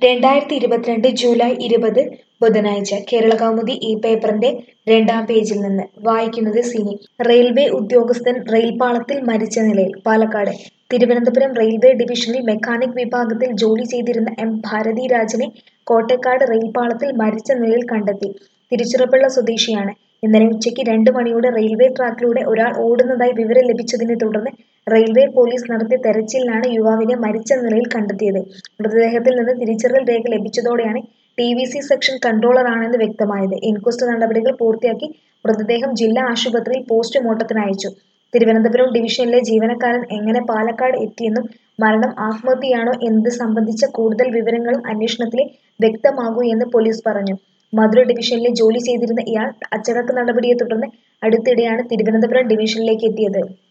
രണ്ടായിരത്തി ഇരുപത്തിരണ്ട് ജൂലൈ ഇരുപത് ബുധനാഴ്ച കേരളകൗമുദി ഈ പേപ്പറിന്റെ രണ്ടാം പേജിൽ നിന്ന് വായിക്കുന്നത് സിനി റെയിൽവേ ഉദ്യോഗസ്ഥൻ റെയിൽപാളത്തിൽ മരിച്ച നിലയിൽ പാലക്കാട് തിരുവനന്തപുരം റെയിൽവേ ഡിവിഷനിൽ മെക്കാനിക് വിഭാഗത്തിൽ ജോലി ചെയ്തിരുന്ന എം ഭാരതി രാജനെ കോട്ടേക്കാട് റെയിൽപാളത്തിൽ മരിച്ച നിലയിൽ കണ്ടെത്തി തിരുച്ചിറപ്പള്ള സ്വദേശിയാണ് ഇന്നലെ ഉച്ചയ്ക്ക് രണ്ട് മണിയോടെ റെയിൽവേ ട്രാക്കിലൂടെ ഒരാൾ ഓടുന്നതായി വിവരം ലഭിച്ചതിനെ തുടർന്ന് റെയിൽവേ പോലീസ് നടത്തിയ തെരച്ചിലിലാണ് യുവാവിനെ മരിച്ച നിലയിൽ കണ്ടെത്തിയത് മൃതദേഹത്തിൽ നിന്ന് തിരിച്ചറിയൽ രേഖ ലഭിച്ചതോടെയാണ് ടി വി സി സെക്ഷൻ കൺട്രോളറാണെന്ന് വ്യക്തമായത് ഇൻക്വസ്റ്റ് നടപടികൾ പൂർത്തിയാക്കി മൃതദേഹം ജില്ലാ ആശുപത്രിയിൽ പോസ്റ്റ്മോർട്ടത്തിന് അയച്ചു തിരുവനന്തപുരം ഡിവിഷനിലെ ജീവനക്കാരൻ എങ്ങനെ പാലക്കാട് എത്തിയെന്നും മരണം ആത്മഹത്യയാണോ എന്നത് സംബന്ധിച്ച കൂടുതൽ വിവരങ്ങളും അന്വേഷണത്തിലെ വ്യക്തമാകൂ എന്ന് പോലീസ് പറഞ്ഞു മധുര ഡിവിഷനിലെ ജോലി ചെയ്തിരുന്ന ഇയാൾ അച്ചടക്ക നടപടിയെ തുടർന്ന് അടുത്തിടെയാണ് തിരുവനന്തപുരം ഡിവിഷനിലേക്ക് എത്തിയത്